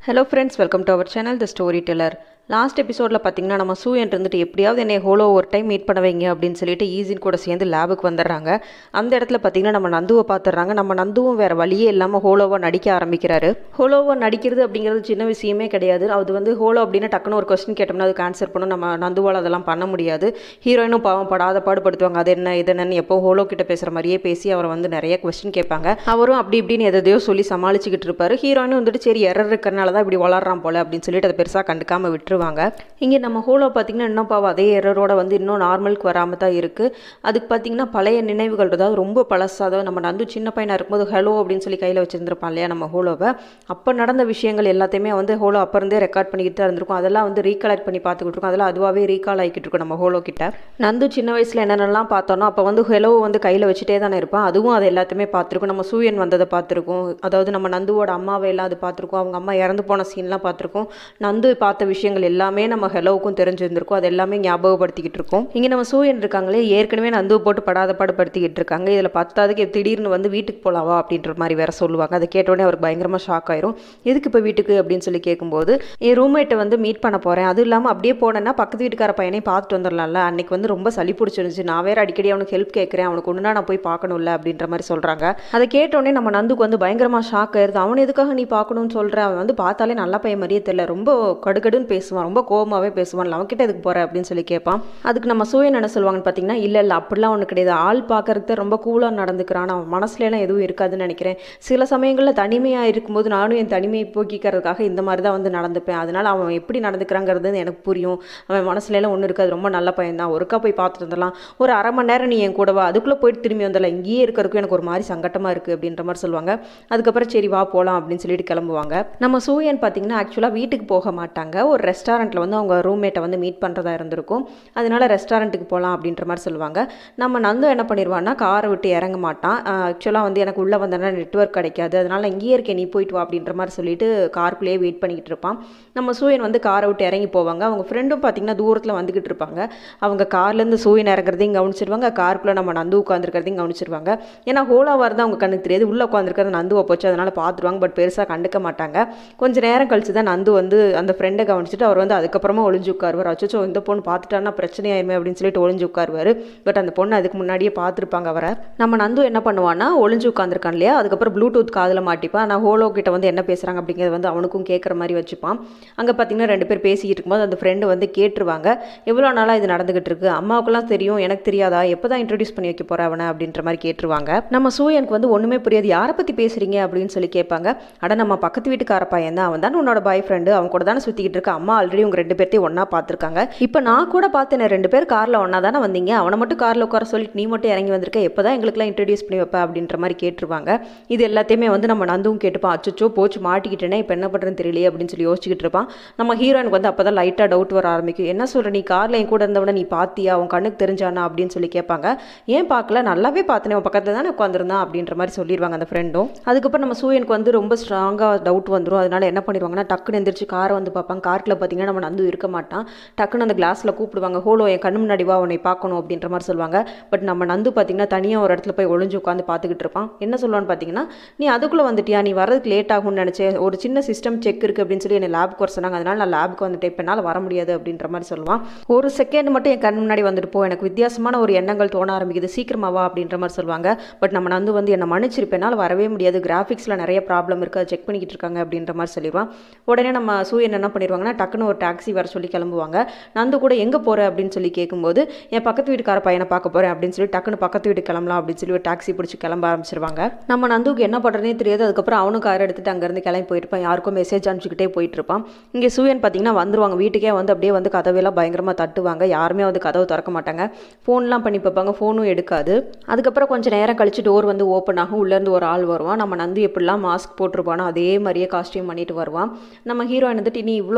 hello friends welcome to our channel the story teller last எபிசோடில் பார்த்தீங்கன்னா நம்ம சூயன் இருந்துட்டு எப்படியாவது என்னை ஹோலோ ஒரு டைம் மீட் பண்ண வைங்க அப்படின்னு சொல்லிட்டு ஈஸின் கூட சேர்ந்து லேபுக்கு வந்துடுறாங்க அந்த இடத்துல பார்த்தீங்கன்னா நம்ம நந்துவை பார்த்துடுறாங்க நம்ம நந்துவும் வேறு வழியே இல்லாமல் ஹோலோவாக நடிக்க ஆரம்பிக்கிறாரு ஹோலோவாக நடிக்கிறது அப்படிங்கிறது சின்ன விஷயமே கிடையாது அது வந்து ஹோலோ அப்படின்னு டக்குன்னு ஒரு கொஸ்டின் கேட்டோம்னா அதுக்கு ஆன்சர் பண்ணும் நம்ம நந்துவால் அதெல்லாம் பண்ண முடியாது ஹீரோயினும் பாவம் படாத பாடுபடுத்துவாங்க அது என்ன இது என்னன்னு எப்போ ஹோலோ கிட்ட பேசுகிற மாதிரியே பேசி அவரை வந்து நிறைய கொஸ்டின் கேட்பாங்க அவரும் அப்படி இப்படின்னு எதையோ சொல்லி சமாளிச்சுக்கிட்டு இருப்பாரு ஹீரோயினும் வந்துட்டு சரி எரர் இருக்கிறனால தான் இப்படி வளர்றான் போல அப்படின்னு சொல்லிட்டு அதை பெருசாக கண்டுக்காம விட்டுருவாங்க இங்கே நம்ம ஹோலோ பார்த்தீங்கன்னா இன்னும் பாவம் அதே எரரோட வந்து இன்னும் நார்மலுக்கு வராமல் தான் இருக்குது அதுக்கு பார்த்தீங்கன்னா பழைய நினைவுகள் அதாவது ரொம்ப பழசு அதாவது நம்ம நந்து சின்ன பையனாக இருக்கும்போது ஹலோ அப்படின்னு சொல்லி கையில் வச்சுருந்துருப்பான் இல்லையா நம்ம ஹோலோவை அப்போ நடந்த விஷயங்கள் எல்லாத்தையுமே வந்து ஹோலோ அப்போ இருந்தே ரெக்கார்ட் பண்ணிக்கிட்டு தான் இருந்திருக்கும் அதெல்லாம் வந்து ரீகலெக்ட் பண்ணி பார்த்துக்கிட்டு இருக்கோம் அதெல்லாம் அதுவாகவே ரீகால் ஆகிக்கிட்டு இருக்கும் நம்ம ஹோலோ கிட்ட நந்து சின்ன வயசில் என்னென்னலாம் பார்த்தோன்னா அப்போ வந்து ஹெலோ வந்து கையில் வச்சுட்டே தானே இருப்பான் அதுவும் அது எல்லாத்தையுமே பார்த்துருக்கோம் நம்ம சூயன் வந்ததை பார்த்துருக்கோம் அதாவது நம்ம நந்துவோட அம்மாவை எல்லாம் அது பார்த்துருக்கோம் அவங்க அம்மா இறந்து போன சீன்லாம் பார்த்துருக்கோம் நந்து பார்த்த விஷயங்கள் எல்லாமே நம்ம ஹெலோவுக்கும் தெரிஞ்சிருந்திருக்கும் அது எல்லாமே ஞாபகப்படுத்திக்கிட்டு இருக்கோம் இங்கே நம்ம சூயன் இருக்காங்களே ஏற்கனவே நந்து போட்டு படாத பாடுபடுத்திக்கிட்டு இருக்காங்க இதில் பத்தாவதுக்கு திடீர்னு வந்து வீட்டுக்கு போகலாவா அப்படின்ற மாதிரி வேற சொல்லுவாங்க அதை கேட்டோடனே அவருக்கு பயங்கரமாக ஷாக் ஆயிரும் எதுக்கு இப்போ வீட்டுக்கு அப்படின்னு சொல்லி கேட்கும்போது என் ரூம்மேட்டை வந்து மீட் பண்ண போகிறேன் அது இல்லாமல் அப்படியே போனேன்னா பக்கத்து வீட்டுக்கார பையனையும் பார்த்துட்டு வந்துடலாம்ல அன்னைக்கு வந்து ரொம்ப சளி பிடிச்சிருந்துச்சு நான் வேற அடிக்கடி அவனுக்கு ஹெல்ப் கேட்குறேன் அவனுக்கு ஒன்றுனா நான் போய் பார்க்கணும்ல அப்படின்ற மாதிரி சொல்கிறாங்க அதை கேட்டோடனே நம்ம நந்துக்கு வந்து பயங்கரமாக ஷாக் ஆயிருது அவன் எதுக்காக நீ பார்க்கணும்னு சொல்கிற அவன் வந்து பார்த்தாலே நல்ல பையன் மாதிரியே தெரியல ரொம்ப கடுகடுன்னு பேசுவான் ரொம்ப கோவமாகவே பேசுவான் அவன்கிட்ட எதுக்கு போகிற அப்படின்னு சொல்லி கேட்பான் அதுக்கு நம்ம சூயன் என்ன சொல்லுவாங்கன்னு பார்த்தீங்கன்னா இல்லை இல்லை அப்படிலாம் ஒன்று கிடையாது ஆள் பார்க்கறதுக்கு தான் ரொம்ப கூலாக நடந்துக்கிறான் அவன் மனசுலலாம் எதுவும் இருக்காதுன்னு நினைக்கிறேன் சில சமயங்களில் தனிமையாக இருக்கும்போது நானும் என் தனிமையை போக்கிக்கிறதுக்காக இந்த மாதிரி தான் வந்து நடந்துப்பேன் அதனால் அவன் எப்படி நடந்துக்கிறாங்கிறது எனக்கு புரியும் அவன் மனசுலலாம் ஒன்றும் இருக்காது ரொம்ப நல்ல பையன் தான் ஒருக்கா போய் பார்த்துட்டு வந்துடலாம் ஒரு அரை மணி நேரம் நீ என் கூட வா அதுக்குள்ளே போயிட்டு திரும்பி வந்துடலாம் இங்கேயே இருக்கிறதுக்கும் எனக்கு ஒரு மாதிரி சங்கட்டமாக இருக்குது அப்படின்ற மாதிரி சொல்லுவாங்க அதுக்கப்புறம் சரி வா போகலாம் அப்படின்னு சொல்லிட்டு கிளம்புவாங்க நம்ம சூயன் பார்த்தீங்கன்னா ஆக்சுவலாக வீட்டுக்கு போக மாட்டாங்க ஒரு ரெஸ்டாரண்ட்டில் வந்து அவங்க ரூம்மேட்டை வந்து மீட் பண்ணுறதா இருந்திருக்கும் அதனால ரெஸ்டாரண்ட்டுக்கு போகலாம் அப்படின்ற மாதிரி சொல்லுவாங்க நம்ம நந்து என்ன பண்ணிடுவான்னா காரை விட்டு இறங்க மாட்டான் ஆக்சுவலாக வந்து எனக்கு உள்ளே வந்தேன்னா நெட்ஒர்க் கிடைக்காது அதனால் இங்கேயே இருக்கேன் நீ போயிட்டு வா அப்படின்ற மாதிரி சொல்லிட்டு காருக்குள்ளேயே வெயிட் பண்ணிக்கிட்டு இருப்பான் நம்ம சூயன் வந்து காரை விட்டு இறங்கி போவாங்க அவங்க ஃப்ரெண்டும் பார்த்தீங்கன்னா தூரத்தில் வந்துக்கிட்டு இருப்பாங்க அவங்க கார்லேருந்து சூயன் இறங்குறதையும் கவனிச்சிருவாங்க காருக்குள்ளே நம்ம நந்து உட்காந்துருக்கிறதையும் கவனிச்சிருவாங்க ஏன்னா ஹோலாக வரது அவங்க கண்ணுக்கு தெரியாது உள்ளே உட்காந்துருக்கிறது நந்துவை போச்சு அதனால் பார்த்துருவாங்க பட் பெருசாக கண்டுக்க மாட்டாங்க கொஞ்சம் நேரம் கழிச்சு தான் நந்து வந்து அந்த ஃப்ரெண்டை கவனிச்சுட்டு அவர் வந்து அதுக்கப்புறமா ஒளிஞ்சு உட்காருவார் அச்சோ இந்த பொண்ணு பார்த்துட்டான்னா பிரச்சனை ஆயிருமே அப்படின்னு சொல்லிட்டு ஒளிஞ்சு உட்காருவார் பட் அந்த பொண்ணு அதுக்கு முன்னாடியே பார்த்துருப்பாங்க அவரை நம்ம நந்து என்ன பண்ணுவான்னா ஒளிஞ்சு உட்காந்துருக்கான் இல்லையா அதுக்கப்புறம் ப்ளூடூத் காதில் மாட்டிப்பான் நான் ஹோலோ கிட்ட வந்து என்ன பேசுகிறாங்க அப்படிங்கிறது வந்து அவனுக்கும் கேட்குற மாதிரி வச்சுப்பான் அங்கே பார்த்தீங்கன்னா ரெண்டு பேர் பேசிக்கிட்டு இருக்கும்போது அந்த ஃப்ரெண்டு வந்து கேட்டுருவாங்க எவ்வளோ நாளாக இது நடந்துகிட்டு இருக்கு அம்மாவுக்குலாம் தெரியும் எனக்கு தெரியாதா எப்போ தான் இன்ட்ரடியூஸ் பண்ணி வைக்க போகிற அவனை அப்படின்ற மாதிரி கேட்டுருவாங்க நம்ம சூயனுக்கு வந்து ஒன்றுமே புரியாது யாரை பற்றி பேசுகிறீங்க அப்படின்னு சொல்லி கேட்பாங்க அட நம்ம பக்கத்து வீட்டுக்கார பையன் தான் அவன் தான் உன்னோட பாய் ஃப்ரெண்டு அவன் கூட தானே சுற்றிக்கிட்டு இருக்க அம்மா ஆல்ரெடி உங்கள் ரெண்டு பேர்த்தையும் ஒன்றா பார்த்துருக்காங்க இப்போ நான் கூட பார்த்தேன் ரெண்டு பேர் காரில் ஒன்றா தானே வந்தீங்க அவனை மட்டும் காரில் உட்கார சொல்லிட்டு நீ மட்டும் இறங்கி வந்திருக்க எப்போ தான் எங்களுக்குலாம் இன்ட்ரடியூஸ் பண்ணி வைப்ப அப்படின்ற மாதிரி கேட்டுருவாங்க இது எல்லாத்தையுமே வந்து நம்ம நந்துவும் கேட்டுப்பான் அச்சோ போச்சு மாட்டிக்கிட்டேனே இப்போ என்ன பண்ணுறதுன்னு தெரியலையே அப்படின்னு சொல்லி யோசிச்சுக்கிட்டு இருப்பான் நம்ம ஹீரோயினுக்கு வந்து அப்போ தான் லைட்டாக டவுட் வர ஆரம்பிக்கும் என்ன சொல்கிற நீ காரில் என் கூட இருந்தவன நீ பார்த்தியா அவன் கண்ணுக்கு தெரிஞ்சானா அப்படின்னு சொல்லி கேட்பாங்க ஏன் பார்க்கல நல்லாவே பார்த்தனே அவன் பக்கத்தில் தானே உட்காந்துருந்தான் அப்படின்ற மாதிரி சொல்லிடுவாங்க அந்த ஃப்ரெண்டும் அதுக்கப்புறம் நம்ம சூயனுக்கு வந்து ரொம்ப ஸ்ட்ராங்காக டவுட் வந்துடும் அதனால என்ன பண்ணிடுவாங்கன்னா டக்குன்னு எந்திரிச்சு காரை வந்து பார்ப்பாங்க கார்க்கில் பார்த்தீங்கன்னா நம்ம நந்து இருக்க மாட்டான் டக்குன்னு அந்த கிளாஸில் கூப்பிடுவாங்க ஹோலோ என் கண்ணு முன்னாடி வா உன்னை பார்க்கணும் அப்படின்ற மாதிரி சொல்லுவாங்க பட் நம்ம நந்து பார்த்தீங்கன்னா தனியாக ஒரு இடத்துல போய் ஒளிஞ்சு உட்காந்து பார்த்துக்கிட்டு இருப்பான் என்ன சொல்லுவான்னு பார்த்தீங்கன்னா நீ அதுக்குள்ளே வந்துட்டியா நீ வரதுக்கு லேட் ஆகும்னு நினச்சேன் ஒரு சின்ன சிஸ்டம் செக் இருக்குது அப்படின்னு சொல்லி என்னை லேபுக்கு வர சொன்னாங்க அதனால நான் லேபுக்கு வந்துட்டு இப்போ என்னால் வர முடியாது அப்படின்ற மாதிரி சொல்லுவான் ஒரு செகண்ட் மட்டும் என் கண் முன்னாடி வந்துட்டு போ எனக்கு வித்தியாசமான ஒரு எண்ணங்கள் தோண ஆரம்பிக்குது சீக்கிரமா வா அப்படின்ற மாதிரி சொல்லுவாங்க பட் நம்ம நந்து வந்து என்னை மன்னிச்சிருப்பேன் என்னால் வரவே முடியாது கிராஃபிக்ஸில் நிறைய ப்ராப்ளம் இருக்குது அதை செக் பண்ணிக்கிட்டு இருக்காங்க அப்படின்ற மாதிரி சொல்லிடுவான் உடனே நம்ம சூயன் என்ன பண்ணிடுவாங்கன்னா டக்குன்னு ஒரு டாக்ஸி வர சொல்லி கிளம்புவாங்க நந்து கூட எங்கே போகிற அப்படின்னு சொல்லி கேட்கும்போது என் பக்கத்து வீட்டுக்கார பையனை பார்க்க போகிறேன் அப்படின்னு சொல்லி டக்குன்னு பக்கத்து வீட்டுக்கு கிளம்பலாம் அப்படின்னு சொல்லி ஒரு டாக்ஸி பிடிச்சி கிளம்ப ஆரம்பிச்சிருவாங்க நம்ம நந்துக்கு என்ன பண்ணுறதே தெரியாது அதுக்கப்புறம் அவனும் கார் எடுத்துட்டு அங்கேருந்து கிளம்பி போயிருப்பான் யாருக்கும் மெசேஜ் அனுப்பிச்சிக்கிட்டே போயிட்டு இருப்பான் இங்கே சூயன் பார்த்தீங்கன்னா வந்துருவாங்க வீட்டுக்கே வந்து அப்படியே வந்து கதவையெல்லாம் பயங்கரமாக தட்டுவாங்க யாருமே வந்து கதவு திறக்க மாட்டாங்க ஃபோன்லாம் பண்ணி பார்ப்பாங்க ஃபோனும் எடுக்காது அதுக்கப்புறம் கொஞ்சம் நேரம் கழிச்சு டோர் வந்து ஓப்பன் ஆகும் உள்ளேருந்து ஒரு ஆள் வருவான் நம்ம நந்து எப்படிலாம் மாஸ்க் போட்டிருப்பானோ அதே மாதிரியே காஸ்டியூம் பண்ணிட்டு வருவான் நம்ம ஹீரோயின் வந்துட்டு நீ இவ்வளோ நேரம் உள்ள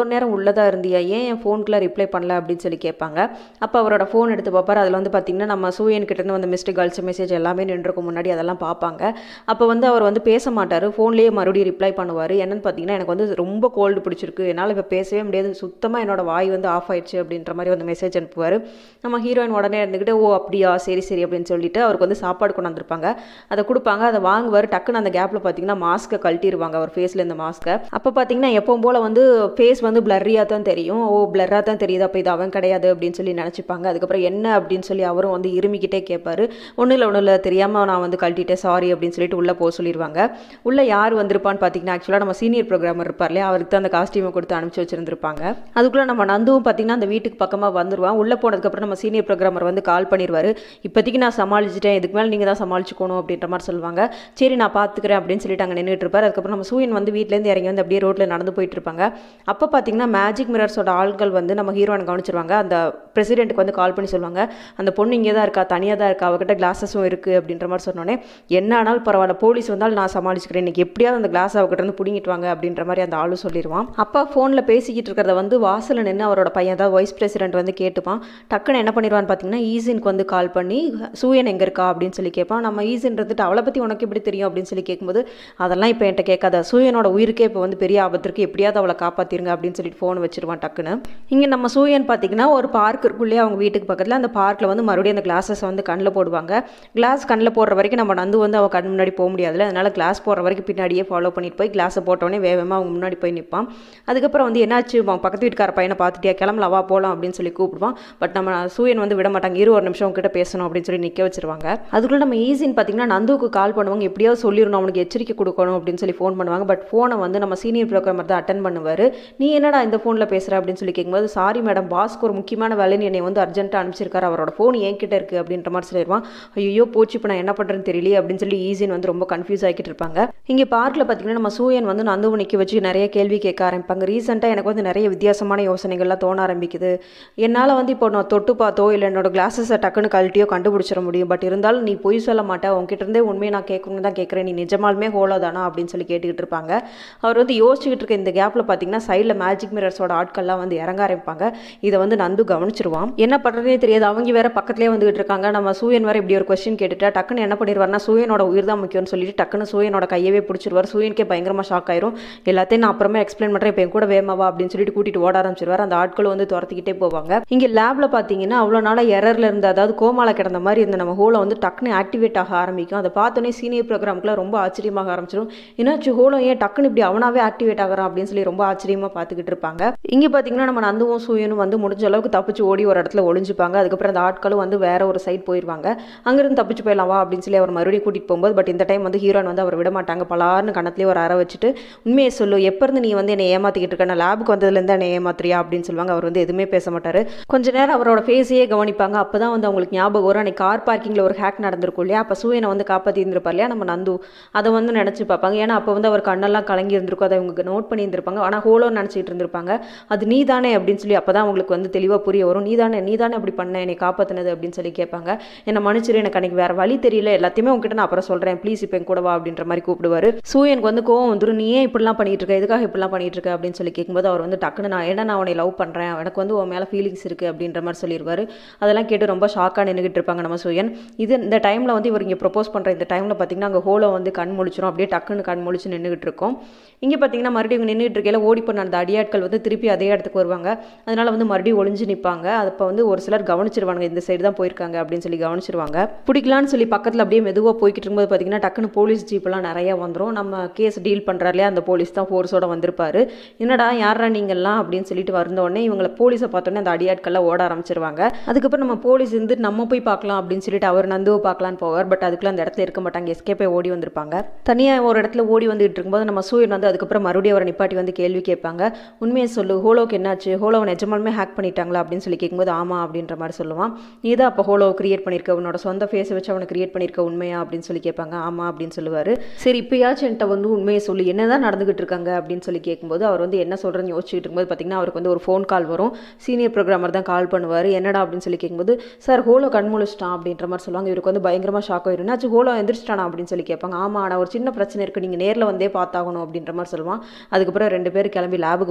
உள்ளே தான் இருந்தியா ஏன் என் ஃபோனுக்குலாம் ரிப்ளை பண்ணல அப்படின்னு சொல்லி கேட்பாங்க அப்போ அவரோட ஃபோன் எடுத்து பார்ப்பார் அதில் வந்து பார்த்திங்கன்னா நம்ம சூயன் கிட்டேருந்து வந்து மிஸ்டு கேர்ள்ஸ் மெசேஜ் எல்லாமே நின்றுக்கும் முன்னாடி அதெல்லாம் பார்ப்பாங்க அப்போ வந்து அவர் வந்து பேச மாட்டார் ஃபோன்லேயே மறுபடியும் ரிப்ளை பண்ணுவார் என்னன்னு பார்த்தீங்கன்னா எனக்கு வந்து ரொம்ப கோல்டு பிடிச்சிருக்கு என்னால் இப்போ பேசவே முடியாது சுத்தமாக என்னோட வாய் வந்து ஆஃப் ஆயிடுச்சு அப்படின்ற மாதிரி வந்து மெசேஜ் அனுப்புவார் நம்ம ஹீரோயின் உடனே இருந்துக்கிட்டு ஓ அப்படியா சரி சரி அப்படின்னு சொல்லிட்டு அவருக்கு வந்து சாப்பாடு கொண்டு வந்திருப்பாங்க அதை கொடுப்பாங்க அதை வாங்குவார் டக்குன்னு அந்த கேப்பில் பார்த்தீங்கன்னா மாஸ்க்கை கழட்டிடுவாங்க அவர் ஃபேஸில் இந்த மாஸ்க்கை அப்போ பார்த்தீங்கன்னா எப்பவும் போல் வந்து ஃபேஸ் வந்து பிளர்ரியாக தான் தெரியும் ஓ பிளர்ராக தான் தெரியுது அப்போ இது அவன் கிடையாது அப்படின்னு சொல்லி நினச்சிப்பாங்க அதுக்கப்புறம் என்ன அப்படின்னு சொல்லி அவரும் வந்து இருமிக்கிட்டே கேட்பாரு ஒன்றும் இல்லை ஒன்றும் இல்லை தெரியாமல் நான் வந்து கழட்டிட்டேன் சாரி அப்படின்னு சொல்லிட்டு உள்ளே போக சொல்லிடுவாங்க உள்ளே யார் வந்திருப்பான்னு பார்த்தீங்கன்னா ஆக்சுவலாக நம்ம சீனியர் ப்ரோக்ராமர் இருப்பார் இல்லையா அவருக்கு தான் அந்த காஸ்டியூமை கொடுத்து அனுப்பிச்சு வச்சிருந்திருப்பாங்க அதுக்குள்ளே நம்ம நந்துவும் பார்த்தீங்கன்னா அந்த வீட்டுக்கு பக்கமாக வந்துருவான் உள்ளே போனதுக்கப்புறம் நம்ம சீனியர் ப்ரோக்ராமர் வந்து கால் பண்ணிடுவார் இப்போதைக்கு நான் சமாளிச்சிட்டேன் இதுக்கு மேலே நீங்கள் தான் சமாளிச்சுக்கணும் அப்படின்ற மாதிரி சொல்லுவாங்க சரி நான் பார்த்துக்கிறேன் அப்படின்னு சொல்லிட்டு அங்கே நின்றுட்டு இருப்பார் அதுக்கப்புறம் நம்ம சூயன் வந்து வீட்டிலேருந்து இறங்கி வந்து அப்படியே ரோட்டில் நடந்து போயிட்டு இருப்பாங்க அப்போ பார்த்தீங்கன்னா மேஜிக் மிரர்ஸோட ஆள்கள் வந்து நம்ம ஹீரோனை கவனிச்சிருவாங்க அந்த பிரசிடென்ட்டுக்கு வந்து கால் பண்ணி சொல்லுவாங்க அந்த பொண்ணு இங்கே தான் இருக்கா தனியாக தான் இருக்கா அவகிட்ட கிளாஸஸும் இருக்குது அப்படின்ற மாதிரி சொன்னோன்னே என்ன ஆனாலும் பரவாயில்ல போலீஸ் வந்தாலும் நான் சமாளிச்சுக்கிறேன் இன்னைக்கு எப்படியாவது அந்த கிளாஸ் அவகிட்ட இருந்து பிடிங்கிட்டு வாங்க அப்படின்ற மாதிரி அந்த ஆளும் சொல்லிடுவான் அப்பா ஃபோனில் பேசிக்கிட்டு இருக்கிறத வந்து வாசலில் நின்று அவரோட பையன் தான் வைஸ் பிரசிடென்ட் வந்து கேட்டுப்பான் டக்குன்னு என்ன பண்ணிடுவான்னு பார்த்தீங்கன்னா ஈசினுக்கு வந்து கால் பண்ணி சூயன் எங்கே இருக்கா அப்படின்னு சொல்லி கேட்பான் நம்ம ஈசின் இருந்துட்டு அவளை பற்றி உனக்கு எப்படி தெரியும் அப்படின்னு சொல்லி கேட்கும்போது அதெல்லாம் இப்போ என்கிட்ட கேட்காத சூயனோட உயிருக்கே இப்போ வந்து பெரிய ஆபத்திற்கு எப்படியாவது அவளை காப்பாற்றிருங்க அப்படின்னு சொல்லிட்டு ஃபோன் வச்சிருவான் டக்குன்னு இங்கே நம்ம சூயன் பார்த்தீங்கன்னா ஒரு பார்க் இருக்குள்ளே அவங்க வீட்டுக்கு பக்கத்தில் அந்த பார்க்கில் வந்து மறுபடியும் அந்த கிளாஸஸ் வந்து கண்ணில் போடுவாங்க கிளாஸ் கண்ணில் போடுற வரைக்கும் நம்ம நந்து வந்து அவள் கண் முன்னாடி போக முடியாதுல்ல அதனால் கிளாஸ் போடுற வரைக்கும் பின்னாடியே ஃபாலோ பண்ணிட்டு போய் கிளாஸை போட்டோடனே வேகமாக அவங்க முன்னாடி போய் நிற்பான் அதுக்கப்புறம் வந்து என்னாச்சு அவன் பக்கத்து வீட்டுக்கார பையனை பார்த்துட்டியா கிளம்பல வா போகலாம் அப்படின்னு சொல்லி கூப்பிடுவான் பட் நம்ம சூயன் வந்து விட மாட்டாங்க இரு ஒரு நிமிஷம் உங்ககிட்ட பேசணும் அப்படின்னு சொல்லி நிற்க வச்சிருவாங்க அதுக்குள்ளே நம்ம ஈஸின்னு பார்த்தீங்கன்னா நந்துவுக்கு கால் பண்ணுவாங்க எப்படியாவது சொல்லிடணும் அவனுக்கு எச்சரிக்கை கொடுக்கணும் அப்படின்னு சொல்லி ஃபோன் பண்ணுவாங்க பட் ஃபோனை வந்து நம்ம சீனியர் ப்ரோக்ராமர் தான் அட்டன் பண்ணுவார் நீ என்னடா இந்த ஃபோனில் பேசுகிற அப்படின்னு சொல்லி கேட்கும்போது சாரி மேடம் பாஸ்க்கு ஒரு முக்கியமான வேலைன்னு என்னை வந்து அர்ஜென்ட்டாக அனுப்பிச்சிருக்காரு அவரோட ஃபோன் என்கிட்ட இருக்குது அப்படின்ற மாதிரி சொல்லிடுவான் ஐயோ போச்சு இப்போ நான் என்ன பண்ணுறேன்னு தெரியல அப்படின்னு சொல்லி ஈஸின்னு வந்து ரொம்ப கன்ஃபியூஸ் ஆகிட்டு இருப்பாங்க இங்கே பார்க்கில் பார்த்தீங்கன்னா நம்ம சூயன் வந்து நந்துவை நிற்க வச்சு நிறைய கேள்வி கேட்க ஆரம்பிப்பாங்க ரீசெண்டாக எனக்கு வந்து நிறைய வித்தியாசமான யோசனைகள்லாம் தோண ஆரம்பிக்குது என்னால் வந்து இப்போ நான் தொட்டு பார்த்தோ இல்லை என்னோட கிளாஸஸை டக்குன்னு கழட்டியோ கண்டுபிடிச்சிட முடியும் பட் இருந்தாலும் நீ பொய் சொல்ல மாட்டேன் உங்ககிட்ட இருந்தே உண்மையை நான் கேட்கணும்னு தான் கேட்குறேன் நீ நிஜமாலுமே ஹோலோ தானா அப்படின்னு சொல்லி கேட்டுக்கிட்டு இருப்பாங்க அவர் வந்து யோசிச்சுக்கிட்டு இருக்க இந்த கேப்பில் பார்த்தீங்கன்னா சைடில் மேஜிக் மிரர்ஸோட ஆட்கள்லாம் வந்து இறங்க ஆரம்பிப்பாங்க இதை வந்து நந்து கவனிச்சிருவான் என்ன பண்ணுறதே தெரியாது அவங்க வேற பக்கத்துலேயே வந்துகிட்டு இருக்காங்க நம்ம சூயன் வேற இப்படி ஒரு கொஸ்டின் கேட்டுட்டா டக்குன்னு என்ன பண்ணிடுவார்னா சூயனோட உயிர் தான் முக்கியம்னு சொல்லிட்டு டக்குன்னு சூயனோட கையவே பிடிச்சிருவார் சூயனுக்கே பயங்கரமாக ஷாக் ஆயிரும் எல்லாத்தையும் நான் அப்புறமே எக்ஸ்பிளைன் பண்ணுறேன் இப்போ என் கூட வேமாவா அப்படின்னு சொல்லிட்டு கூட்டிட்டு ஓட ஆரம்பிச்சிருவார் அந்த ஆட்களும் வந்து துரத்திக்கிட்டே போவாங்க இங்கே லேப்ல பார்த்தீங்கன்னா அவ்வளோ நாளாக எரர்ல இருந்து அதாவது கோமால கிடந்த மாதிரி இந்த நம்ம ஹோலை வந்து டக்குன்னு ஆக்டிவேட் ஆக ஆரம்பிக்கும் அதை பார்த்தோன்னே சீனியர் ப்ரோக்ராம்க்குலாம் ரொம்ப ஆச்சரியமாக ஆரம்பிச்சிடும் என்னாச்சு ஹோலோ ஏன் டக்குன்னு இப்படி அவனாவே ஆக்டிவேட் ஆகிறான் அப்படின்னு சொல்லி ரொம்ப ஆச்சரியமாக பார்த்துக்கிட்டு இருப்பாங்க இங்கே பார்த்தீங்கன்னா நம்ம நந்துவும் சூயனும் வந்து முடிஞ்ச அளவுக்கு தப்பிச்சு ஓடி ஒரு இடத்துல ஒளிஞ்சுப்பாங்க அதுக்கப்புறம் அந்த ஆட்களும் வந்து வேற ஒரு சைட் போயிடுவாங்க அங்கிருந்து தப்பிச்சு போயிடலாம் வா அப்படின்னு சொல்லி அவர் மறுபடியும் கூட்டிகிட்டு போகும்போது பட் இந்த டைம் வந்து ஹீரோன் வந்து அவர் விட மாட்டாங்க பலார்னு கணத்துலேயே ஒரு அறை வச்சுட்டு உண்மையை சொல்லு எப்போ இருந்து நீ வந்து என்னை ஏமாற்றிக்கிட்டு இருக்க நான் லேபுக்கு வந்ததுலேருந்து என்னை ஏமாத்துறியா அப்படின்னு சொல்லுவாங்க அவர் வந்து எதுவுமே பேச மாட்டார் கொஞ்ச நேரம் அவரோட ஃபேஸையே கவனிப்பாங்க அப்போ தான் வந்து அவங்களுக்கு ஞாபகம் வரும் அன்னைக்கு கார் பார்க்கிங்கில் ஒரு ஹேக் நடந்திருக்கும் இல்லையா அப்போ சூயனை வந்து காப்பாற்றி இருந்திருப்பார் இல்லையா நம்ம நந்து அதை வந்து நினச்சி பார்ப்பாங்க ஏன்னா அப்போ வந்து அவர் கண்ணெல்லாம் கலங்கி இருந்திருக்கும் அதை அவங்க நோட் பண்ணி இருந்திருப்பாங்க ஆனால் ஹோலோ நினச்சிட்டு இருந்திருப்பாங்க அது நீ தானே அப்படின்னு சொல்லி அப்போ தான் அவங்களுக்கு வந்து தெளிவாக புரிய வரும் நீ தானே நீ தானே அப்படி பண்ண என்னை காப்பாற்றினது அப்படின்னு சொல்லி கேட்பாங்க என்னை மன்னிச்சிரு எனக்கு அன்னைக்கு வேறு வழி தெரியல எல்லாத்தையுமே உங்ககிட்ட நான் அப்புறம் சொல்கிறேன் ப்ளீஸ் இப்போ என் கூட வா அப்படின்ற மாதிரி கூப்பிடுவார் சூயனுக்கு வந்து கோவம் வந்துடும் நீ ஏன் இப்படிலாம் பண்ணிட்டு இருக்க எதுக்காக இப்படிலாம் பண்ணிட்டு இருக்க அப்படின்னு சொல்லி கேட்கும்போது அவர் வந்து டக்குன்னு நான் ஏன்னா நான் உன்னை லவ் பண்ணுறேன் எனக்கு வந்து உன் மேலே ஃபீலிங்ஸ் இருக்குது அப்படின்ற மாதிரி சொல்லிடுவார் அதெல்லாம் கேட்டு ரொம்ப ஷாக்காக நின்றுக்கிட்டு இருப்பாங்க நம்ம சூயன் இது இந்த டைமில் வந்து இவர் இங்கே ப்ரொப்போஸ் பண்ணுற இந்த டைமில் பார்த்தீங்கன்னா அங்கே ஹோலோ வந்து கண் முழிச்சிரும் அப்படியே டக்குன்னு கண் முழிச்சு நின்றுக்கிட்டு இருக்கும் இங்கே பார்த்தீங்கன்னா மறுபடியும் இவங்க நின்றுட்டு இருக்கையில ஓடி பண்ண அந்த அடியாட்கள் வந்து திருப்பி அதே இடத்துக்கு வருவாங்க அதனால வந்து மறுபடியும் ஒளிஞ்சு நிற்பாங்க அப்போ வந்து ஒரு சிலர் கவனிச்சிருவாங்க இந்த சைடு தான் போயிருக்காங்க அப்படின்னு சொல்லி கவனிச்சிருவாங்க பிடிக்கலான்னு சொல்லி பக்கத்தில் அப்படியே மெதுவாக போய்கிட்டு இருக்கும்போது பார்த்தீங்கன்னா டக்குன்னு போலீஸ் ஜீப்லாம் நிறையா வந்துடும் நம்ம கேஸ் டீல் பண்ணுறாரு இல்லையா அந்த போலீஸ் தான் ஃபோர்ஸோட வந்திருப்பாரு என்னடா யாரா நீங்கள்லாம் அப்படின்னு சொல்லிட்டு வந்த உடனே இவங்களை போலீஸை பார்த்தோன்னே அந்த அடியாட்கள்லாம் ஓட ஆரம்பிச்சிருவாங்க அதுக்கப்புறம் நம்ம போலீஸ் இருந்து நம்ம போய் பார்க்கலாம் அப்படின்னு சொல்லிட்டு அவர் நந்துவை பார்க்கலான்னு போவார் பட் அதுக்குள்ள அந்த இடத்துல இருக்க மாட்டாங்க எஸ்கேப்பே ஓடி வந்திருப்பாங்க தனியாக ஒரு இடத்துல ஓடி வந்துட்டு இருக்கும்போது நம்ம சூரியன் வந்து அதுக்கப்புறம் மறுபடியும் அவரை நிப்பாட்டி வந்து கேள்வி கேட்பாங்க உண்மையை சொல்லு ஹோலோக்கு என்னாச்சு ஹோலோவை நிஜமாலுமே ஹேக் பண்ணிட்டாங்களா அப்படின்னு சொல்லி கேட்கும்போது ஆமாம் அப்படின்ற மாதிரி சொல்லுவான் நீ தான் அப்போ ஹோலோ கிரியேட் பண்ணியிருக்க உன்னோட சொந்த ஃபேஸை வச்சு அவனை கிரியேட் பண்ணியிருக்க உண்மையா அப்படின்னு சொல்லி கேட்பாங்க ஆமாம் அப்படின்னு சொல்லுவார் சரி இப்போயாச்சும் என்கிட்ட வந்து உண்மையை சொல்லி என்ன தான் நடந்துகிட்டு இருக்காங்க அப்படின்னு சொல்லி கேட்கும்போது அவர் வந்து என்ன சொல்கிறேன்னு யோசிச்சுட்டு இருக்கும்போது பார்த்தீங்கன்னா அவருக்கு வந்து ஒரு ஃபோன் கால் வரும் சீனியர் ப்ரோக்ராமர் தான் கால் பண்ணுவார் என்னடா அப்படின்னு சொல்லி கேட்கும்போது சார் ஹோலோ கண் முழிச்சிட்டான் அப்படின்ற மாதிரி சொல்லுவாங்க இவருக்கு வந்து பயங்கரமாக ஷாக் ஆயிரும் என்னாச்சு ஹோலோ எந்திரிச்சிட்டானா அப்படின்னு சொல்லி கேட்பாங்க ஆமாம் ஆனால் ஒரு சின்ன பிரச்சனை இருக்குது நீங்கள் நேரில் வந்தே பார்த்தாகணும் அப்படின்ற மாதிரி சொல்லுவான் அதுக்கப்புறம் ரெண்டு பேர் கிளம்பி லேபுக்கு போவாங்க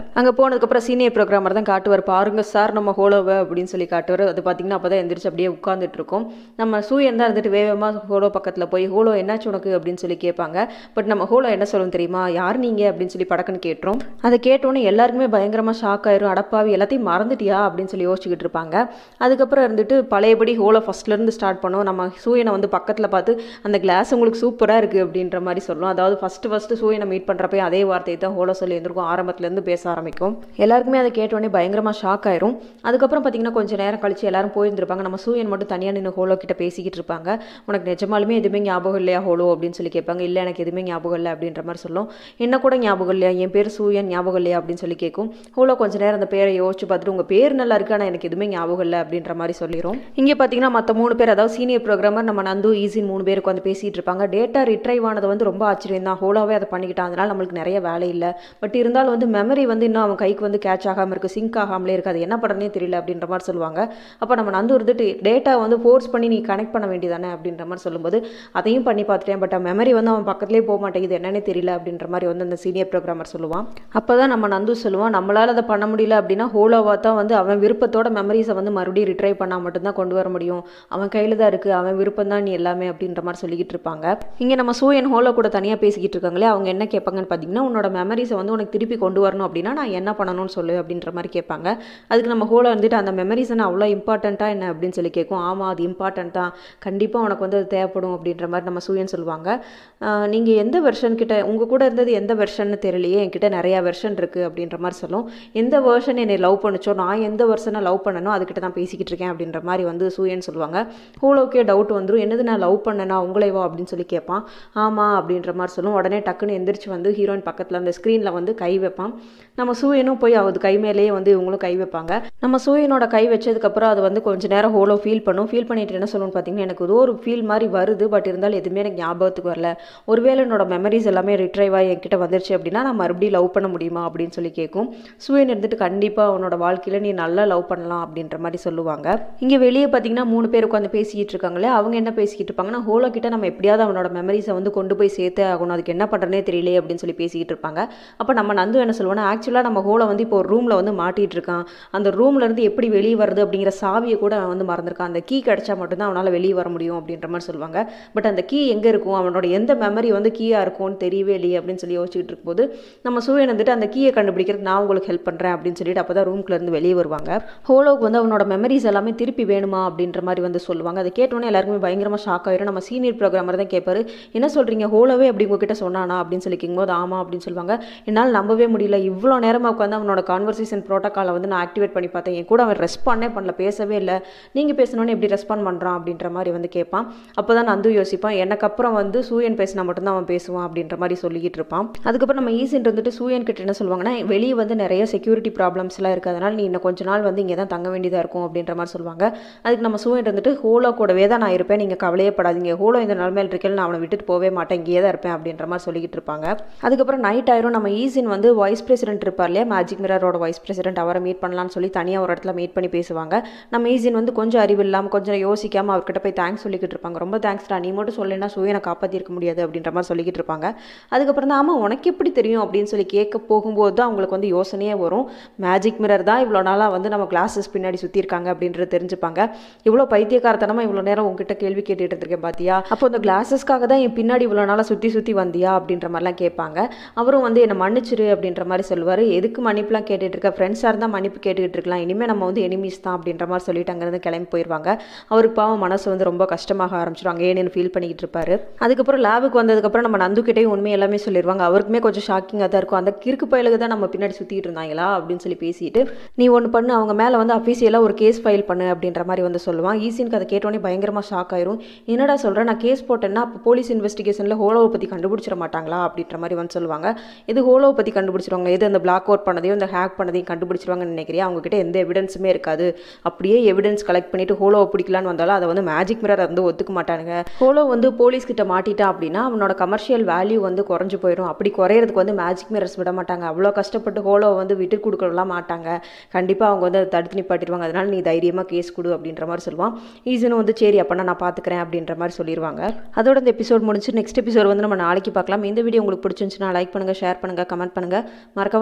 அங்கே போனதுக்கப்புறம் சீனியர் ப்ரோக்ராமர் தான் காட்டுவார் பாருங்க சார் நம்ம ஹோலோவை அப்படின்னு சொல்லி காட்டுவார் அது பார்த்தீங்கன்னா அப்போ தான் எந்திரிச்சு அப்படியே உட்காந்துட்டு இருக்கோம் நம்ம சூயன் தான் இருந்துட்டு வேகமாக ஹோலோ பக்கத்தில் போய் ஹோலோ என்னாச்சு உனக்கு அப்படின்னு சொல்லி கேட்பாங்க பட் நம்ம ஹோலோ என்ன சொல்லும் தெரியுமா யார் நீங்கள் அப்படின்னு சொல்லி படக்குன்னு கேட்டுரும் அதை கேட்டோன்னே எல்லாருக்குமே பயங்கரமாக ஷாக் ஆயிரும் அடப்பாவி எல்லாத்தையும் மறந்துட்டியா அப்படின்னு சொல்லி யோசிச்சுக்கிட்டு இருப்பாங்க அதுக்கப்புறம் இருந்துட்டு பழையபடி ஹோலோ ஃபஸ்ட்லேருந்து ஸ்டார்ட் பண்ணோம் நம்ம சூயனை வந்து பக்கத்தில் பார்த்து அந்த கிளாஸ் உங்களுக்கு சூப்பராக இருக்குது அப்படின்ற மாதிரி சொல்லும் அதாவது ஃபஸ்ட்டு ஃபஸ்ட்டு சூயனை மீட் பண்ணுறப்ப அதே வார்த்தையை தான் ஹோலோ சொல்லி இருந்திருக்கும் ஆரம்பத்துலேருந்து பேச ஆரம்பிக்கும் எல்லாருக்குமே அதை கேட்டோடனே பயங்கரமாக ஷாக் ஆயிரும் அதுக்கப்புறம் பார்த்தீங்கன்னா கொஞ்சம் நேரம் கழிச்சு எல்லாரும் போயிருந்திருப்பாங்க நம்ம சூயன் மட்டும் தனியாக நின்று ஹோலோ கிட்ட பேசிக்கிட்டு இருப்பாங்க உனக்கு நிஜமாலுமே எதுவுமே ஞாபகம் இல்லையா ஹோலோ அப்படின்னு சொல்லி கேட்பாங்க இல்லை எனக்கு எதுவுமே ஞாபகம் இல்லை அப்படின்ற மாதிரி சொல்லும் என்ன கூட ஞாபகம் இல்லையா என் பேர் சூயன் ஞாபகம் இல்லையா அப்படின்னு சொல்லி கேட்கும் ஹோலோ கொஞ்ச நேரம் அந்த பேரை யோசிச்சு பார்த்துட்டு உங்கள் பேர் நல்லா இருக்கு ஆனால் எனக்கு எதுவுமே ஞாபகம் இல்லை அப்படின்ற மாதிரி சொல்லிடும் இங்கே பார்த்தீங்கன்னா மற்ற மூணு பேர் அதாவது சீனியர் ப்ரோக்ராமர் நம்ம நந்து ஈஸின் மூணு பேருக்கு வந்து பேசிகிட்டு இருப்பாங்க டேட்டா ரிட்ரைவ் ஆனது வந்து ரொம்ப ஆச்சரியம் தான் ஹோலோவே அதை பண்ணிக்கிட்டான் அதனால நம்மளுக்கு நிறைய வேலை இல்லை பட் இருந்தாலும் வந்து மெமரி வந்து இன்னும் அவன் கைக்கு வந்து கேட்ச் ஆகாமல் இருக்குது சிங்க் ஆகாமலே இருக்குது அது என்ன பண்ணுறனே தெரியல அப்படின்ற மாதிரி சொல்லுவாங்க அப்போ நம்ம நந்து இருந்துட்டு டேட்டா வந்து ஃபோர்ஸ் பண்ணி நீ கனெக்ட் பண்ண வேண்டியதானே அப்படின்ற மாதிரி சொல்லும்போது அதையும் பண்ணி பார்த்துட்டேன் பட் மெமரி வந்து அவன் பக்கத்துலேயே போக மாட்டேங்குது என்னன்னே தெரியல அப்படின்ற மாதிரி வந்து அந்த சீனியர் ப்ரோக்ராமர் சொல்லுவான் அப்போ தான் நம்ம நந்து சொல்லுவான் நம்மளால் அதை பண்ண முடியல அப்படின்னா ஹோலோவா தான் வந்து அவன் விருப்பத்தோட மெமரிஸை வந்து மறுபடியும் ரிட்ரைவ் பண்ணால் மட்டும்தான் கொண்டு வர முடியும் அவன் கையில் தான் இருக்குது அவன் விருப்பம் தான் நீ எல்லாமே அப்படின்ற மாதிரி சொல்லிக்கிட்டு இருப்பாங்க இங்கே நம்ம சூயன் ஹோலோ கூட தனியாக பேசிக்கிட்டு இருக்காங்களே அவங்க என்ன கேட்பாங்கன்னு பார்த்தீங்கன்னா உன்னோட மெமரிஸை வந்து உனக்கு திருப்பி கொண்டு வரணும் அப்படின்னா நான் என்ன பண்ணணும்னு சொல்லு அப்படின்ற மாதிரி கேட்பாங்க அதுக்கு நம்ம ஹோலோ வந்துட்டு அந்த மெமரிஸ் என்ன அவ்வளோ இம்பார்ட்டண்ட்டாக என்ன அப்படின்னு சொல்லி கேட்கும் ஆமாம் அது இம்பார்ட்டன்ட் தான் கண்டிப்பாக உனக்கு வந்து அது தேவைப்படும் அப்படின்ற மாதிரி நம்ம சூயன் சொல்லுவாங்க நீங்கள் எந்த வெர்ஷன் கிட்ட உங்கள் கூட இருந்தது எந்த வெர்ஷன்னு தெரியலையே என்கிட்ட நிறையா வெர்ஷன் இருக்குது அப்படின்ற மாதிரி சொல்லும் எந்த வெர்ஷன் என்னை லவ் பண்ணுச்சோ நான் எந்த வெர்ஷனை லவ் பண்ணனோ அதுக்கிட்ட தான் பேசிக்கிட்டு இருக்கேன் அப்படின்ற மாதிரி வந்து சூயன் சொல்லுவாங்க ஹோலோக்கே டவுட் வந்துடும் என்னது நான் லவ் பண்ணனா உங்களைவா அப்படின்னு சொல்லி கேட்பான் ஆமாம் அப்படின்ற மாதிரி சொல்லும் உடனே டக்குன்னு எந்திரிச்சு வந்து ஹீரோயின் பக்கத்தில் அந்த ஸ்க்ரீனில் வந்து கை வைப்பான் நம்ம சூயனும் போய் அது கை மேலேயே வந்து இவங்களும் கை வைப்பாங்க நம்ம சூயனோட கை வச்சதுக்கப்புறம் அது வந்து கொஞ்ச நேரம் ஹோலோ ஃபீல் பண்ணும் ஃபீல் பண்ணிட்டு என்ன சொல்லணும்னு பார்த்தீங்கன்னா எனக்கு ஏதோ ஒரு ஃபீல் மாதிரி வருது பட் இருந்தாலும் எதுவுமே எனக்கு ஞாபகத்துக்கு வரல ஒருவேளை என்னோட மெமரிஸ் எல்லாமே ரிட்ரைவ் ஆகி என்கிட்ட வந்துருச்சு அப்படின்னா நான் மறுபடியும் லவ் பண்ண முடியுமா அப்படின்னு சொல்லி கேட்கும் சூயன் இருந்துட்டு கண்டிப்பாக அவனோட வாழ்க்கையில் நீ நல்லா லவ் பண்ணலாம் அப்படின்ற மாதிரி சொல்லுவாங்க இங்கே வெளியே பார்த்தீங்கன்னா மூணு பேர் உட்காந்து பேசிக்கிட்டு இருக்காங்களே அவங்க என்ன பேசிக்கிட்டு இருப்பாங்கன்னா ஹோலோ கிட்ட நம்ம எப்படியாவது அவனோட மெமரிஸை வந்து கொண்டு போய் சேர்த்தே ஆகணும் அதுக்கு என்ன பண்ணுறனே தெரியலையே அப்படின்னு சொல்லி பேசிக்கிட்டு இருப்பாங்க அப்போ நம்ம நந்து என்ன சொல்லுவோம்னா ஆக்சுவலாக நம்ம ஹோலோ வந்து இப்போ ஒரு ரூமில் வந்து மாட்டிகிட்டு இருக்கான் அந்த ரூம்ல இருந்து எப்படி வெளியே வருது அப்படிங்கிற சாவியை கூட அவன் வந்து மறந்துருக்கான் அந்த கீ கிடைச்சா மட்டும்தான் அவனால் வெளியே வர முடியும் அப்படின்ற மாதிரி சொல்லுவாங்க பட் அந்த கீ எங்கே இருக்கும் அவனோட எந்த மெமரி வந்து கீயாக இருக்கும்னு தெரியவே இல்லையே அப்படின்னு சொல்லி யோசிச்சுட்டு இருக்கும்போது நம்ம சூரியன் வந்துட்டு அந்த கீயை கண்டுபிடிக்கிறதுக்கு நான் உங்களுக்கு ஹெல்ப் பண்ணுறேன் அப்படின்னு சொல்லிட்டு அப்போ தான் ரூம்குள்ள இருந்து வெளியே வருவாங்க ஹோலோக்கு வந்து அவனோட மெமரிஸ் எல்லாமே திருப்பி வேணுமா அப்படின்ற மாதிரி வந்து சொல்லுவாங்க அதை கேட்டோன்னே எல்லாருக்குமே பயங்கரமாக ஷாக் ஆயிரும் நம்ம சீனியர் ப்ரோக்ராமர் தான் கேட்பாரு என்ன சொல்கிறீங்க ஹோலோவே அப்படி உங்ககிட்ட சொன்னானா அப்படின்னு சொல்லி கேட்கும்போது ஆமாம் அப்படின்னு சொல்லுவாங்க என்னால் நம்பவே முடியல இவ்வளோ நேரமாக உட்காந்து அவனோட கான்வர்சேஷன் ப்ரோட்டோக்காலை வந்து நான் ஆக்டிவேட் பண்ணி பார்த்தேன் என் கூட அவன் ரெஸ்பாண்டே பண்ணல பேசவே இல்லை நீங்கள் பேசணுன்னு எப்படி ரெஸ்பாண்ட் பண்ணுறான் அப்படின்ற மாதிரி வந்து கேட்பான் அப்போ தான் நந்து யோசிப்பான் எனக்கு அப்புறம் வந்து சூயன் பேசினா மட்டும்தான் அவன் பேசுவான் அப்படின்ற மாதிரி சொல்லிக்கிட்டு இருப்பான் அதுக்கப்புறம் நம்ம ஈசன் இருந்துட்டு சூயன் கிட்ட என்ன சொல்லுவாங்கன்னா வெளியே வந்து நிறைய செக்யூரிட்டி ப்ராப்ளம்ஸ்லாம் இருக்குது அதனால் நீ இன்னும் கொஞ்ச நாள் வந்து இங்கே தான் தங்க வேண்டியதாக இருக்கும் அப்படின்ற மாதிரி சொல்லுவாங்க அதுக்கு நம்ம சூயன் இருந்துட்டு ஹோலோ கூடவே தான் நான் இருப்பேன் நீங்கள் கவலையே படாதீங்க ஹோலோ இந்த நிலமையில் இருக்கேன் நான் அவனை விட்டுட்டு போவே மாட்டேன் இங்கேயே தான் இருப்பேன் அப்படின்ற மாதிரி சொல்லிக்கிட்டு இருப்பாங்க அதுக்கப்புறம் நைட் ஆயிரும் நம்ம ஈசின் வந்து வைஸ் பிரசிடென்ட் இருப்பார் இல்லையா மேஜிக் மிரரோட வைஸ் பிரசிடென்ட் அவரை மீட் பண்ணலாம்னு சொல்லி தனியாக ஒரு இடத்துல மீட் பண்ணி பேசுவாங்க நம்ம ஈசின் வந்து கொஞ்சம் அறிவு இல்லாமல் கொஞ்சம் யோசிக்காமல் அவர்கிட்ட போய் தேங்க்ஸ் சொல்லிக்கிட்டு இருப்பாங்க ரொம்ப தேங்க்ஸ்டா நீ மட்டும் சொல்லினா சூயனை காப்பாற்றிருக்க முடியாது அப்படின்ற மாதிரி சொல்லிக்கிட்டு இருப்பாங்க அதுக்கப்புறம் தான் ஆமாம் உனக்கு எப்படி தெரியும் அப்படின்னு சொல்லி கேட்க போகும்போது தான் அவங்களுக்கு வந்து யோசனையே வரும் மேஜிக் மிரர் தான் இவ்வளோ நாளாக வந்து நம்ம கிளாஸஸ் பின்னாடி சுற்றிருக்காங்க அப்படின்றது தெரிஞ்சுப்பாங்க இவ்வளோ பைத்தியக்காரத்தனமாக இவ்வளோ நேரம் உங்ககிட்ட கேள்வி கேட்டுட்டு இருந்திருக்கேன் பார்த்தியா அப்போ இந்த கிளாஸஸ்க்காக தான் என் பின்னாடி இவ்வளோ நாளாக சுற்றி சுற்றி வந்தியா அப்படின்ற மாதிரிலாம் கேட்பாங்க அவரும் வந்து என்னை மன்னிச்சிரு அப்படின்ற மாதிரி சொல்லுவார் எதுக்கு மன்னிப்புலாம் கேட்டுட்டு இருக்க ஃப்ரெண்ட்ஸாக இருந்தால் மன்னிப்பு கேட்டுக்கிட்டு இருக்கலாம் இனிமேல் நம்ம வந்து எனிமீஸ் தான் அப்படின்ற மாதிரி சொல்லிட்டு அங்கேருந்து கிளம்பி போயிடுவாங்க அவருக்கு பாவம் மனசு வந்து ரொம்ப கஷ்டமாக ஆரம்பிச்சிடும் அங்கேயே நின்று ஃபீல் பண்ணிக்கிட்டு இருப்பாரு அதுக்கப்புறம் லேபுக்கு வந்ததுக்கப்புறம் நம்ம நந்துக்கிட்டையும் உண்மை எல்லாமே சொல்லிடுவாங்க அவருக்குமே கொஞ்சம் ஷாக்கிங்காக தான் இருக்கும் அந்த கிறுக்கு பயலுக்கு தான் நம்ம பின்னாடி சுற்றிட்டு இருந்தாங்களா அப்படின்னு சொல்லி பேசிட்டு நீ ஒன்று பண்ணு அவங்க மேலே வந்து அஃபீஷியலாக ஒரு கேஸ் ஃபைல் பண்ணு அப்படின்ற மாதிரி வந்து சொல்லுவான் ஈஸினுக்கு அதை கேட்டோன்னே பயங்கரமாக ஷாக் ஆயிரும் என்னடா சொல்கிறேன் நான் கேஸ் போட்டேன்னா அப்போ போலீஸ் இன்வெஸ்டிகேஷனில் ஹோலோவை பற்றி கண்டுபிடிச்சிட மாட்டாங்களா அப்படின்ற மாதிரி வந்து சொல்லுவாங்க இது ஹோலோவை பற்றி கண்டுபிடிச்சிருவாங்க எது அந்த பிளாக் அவுட் பண்ணதையும் இந்த ஹேக் பண்ணதையும் கண்டுபிடிச்சிருவாங்கன்னு நினைக்கிறியா அவங்ககிட்ட எந்த எவிடன்ஸுமே இருக்காது அப்படியே எவிடன்ஸ் கலெக்ட் பண்ணிட்டு ஹோலோவை பிடிக்கலான்னு வந்தாலும் அதை வந்து மேஜிக் மிரர் வந்து ஒத்துக்க மாட்டானுங்க ஹோலோ வந்து போலீஸ் கிட்ட மாட்டிட்டா அப்படின்னா அவனோட கமர்ஷியல் வேல்யூ வந்து குறைஞ்சு போயிடும் அப்படி குறையிறதுக்கு வந்து மேஜிக் மிரர்ஸ் விட மாட்டாங்க அவ்வளோ கஷ்டப்பட்டு ஹோலோவை வந்து விட்டு கொடுக்கலாம் மாட்டாங்க கண்டிப்பாக அவங்க வந்து அதை தடுத்து நிப்பாட்டிடுவாங்க அதனால நீ தைரியமாக கேஸ் கொடு அப்படின்ற மாதிரி சொல்லுவான் ஈசனும் வந்து சரி அப்போ நான் பார்த்துக்கிறேன் அப்படின்ற மாதிரி சொல்லிடுவாங்க அதோட இந்த எபிசோட் முடிஞ்சு நெக்ஸ்ட் எபிசோட் வந்து நம்ம நாளைக்கு பார்க்கலாம் இந்த வீடியோ உங்களுக்கு பிடிச்சிருந்துச்சுன்னா லைக் பண்ணுங்கள் ஷேர் பண்ணுங்கள் கமெண்ட் பண்ணுங்கள் மறக்காம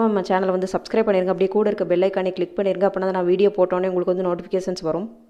நம்ம சேனலை வந்து சப்ஸ்கிரைப் பண்ணிருங்க அப்படியே கூட இருக்க பெல் ஐக்கானே கிளிக் பண்ணிருங்க அப்படின்னா நான் வீடியோ போட்டோன்னே உங்களுக்கு வந்து நோட்டிஃபிகேஷன்ஸ் வரும்